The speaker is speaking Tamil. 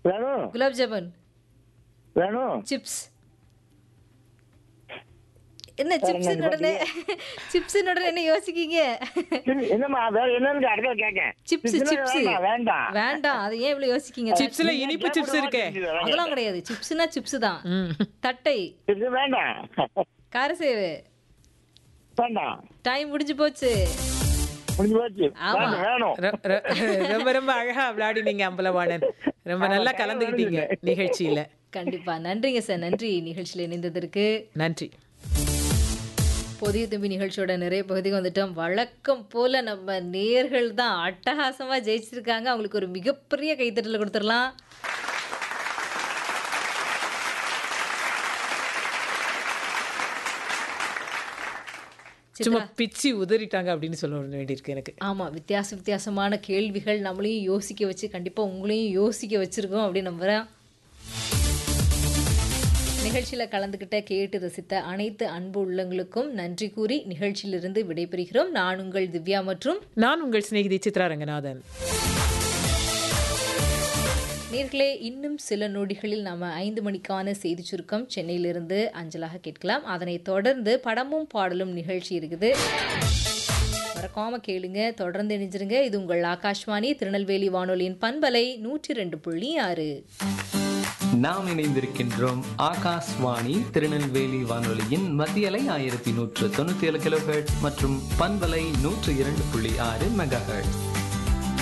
வேணும் குலாப் ஜாமுன் வேணும் சிப்ஸ் என்ன சிப்ஸ் உடனே சிப்ஸ் உடனே என்ன யோசிக்கீங்க சரி, என்னம்மா வேற என்னன்னு அடுத்த கேட்க சிப்ஸ் சிப்ஸ் வேண்டாம் வேண்டாம் அதை ஏன் இவ்வளவு யோசிக்கீங்க சிப்ஸ்ல இனிப்பு சிப்ஸ் இருக்கே அதெல்லாம் கிடையாது சிப்ஸ்னா சிப்ஸ் தான் ம். தட்டை சிப்ஸ் வேண்டாம் காரசேவு வேண்டாம் டைம் முடிஞ்சு போச்சு முடிஞ்சு போச்சு ஆமா. வேணும், வேணும் ர- ர- ரொம்ப ரொம்ப அழகா விளையாடினீங்க அம்பலவாணன் ரொம்ப நல்லா கலந்துக்கிட்டீங்க நிகழ்ச்சியில கண்டிப்பா நன்றிங்க சார் நன்றி நிகழ்ச்சியில் இணைந்ததற்கு நன்றி புதிய தம்பி நிகழ்ச்சியோட நிறைய பகுதிக்கு வந்துட்டோம் வழக்கம் போல நம்ம நேர்கள் தான் அட்டகாசமா ஜெயிச்சிருக்காங்க அவங்களுக்கு ஒரு மிகப்பெரிய கைத்தட்டல் கொடுத்துடலாம் சும்மா பிச்சு உதறிட்டாங்க அப்படின்னு சொல்ல வேண்டியிருக்கு எனக்கு ஆமா வித்தியாச வித்தியாசமான கேள்விகள் நம்மளையும் யோசிக்க வச்சு கண்டிப்பா உங்களையும் யோசிக்க வச்சிருக்கோம் அப்படின்னு நம்புறேன் நிகழ்ச்சியில் கலந்துக்கிட்ட கேட்டு ரசித்த அனைத்து அன்பு உள்ளங்களுக்கும் நன்றி கூறி நிகழ்ச்சியிலிருந்து விடைபெறுகிறோம் நான் உங்கள் திவ்யா மற்றும் நான் உங்கள் சிநேகிதி சித்ரா ரங்கநாதன் நேர்களே இன்னும் சில நொடிகளில் நாம ஐந்து மணிக்கான செய்தி சுருக்கம் சென்னையிலிருந்து அஞ்சலாக கேட்கலாம் அதனைத் தொடர்ந்து படமும் பாடலும் நிகழ்ச்சி இருக்குது மறக்காம கேளுங்க தொடர்ந்து இணைஞ்சிருங்க இது உங்கள் ஆகாஷ்வாணி திருநெல்வேலி வானொலியின் பண்பலை நூற்றி ரெண்டு புள்ளி ஆறு நாம் இணைந்திருக்கின்றோம் ஆகாஷ்வாணி திருநெல்வேலி வானொலியின் மத்தியலை ஆயிரத்தி நூற்று தொண்ணூத்தி ஏழு கிலோஹெர்ட்ஸ் மற்றும் பண்பலை நூற்று இரண்டு புள்ளி ஆறு மெகா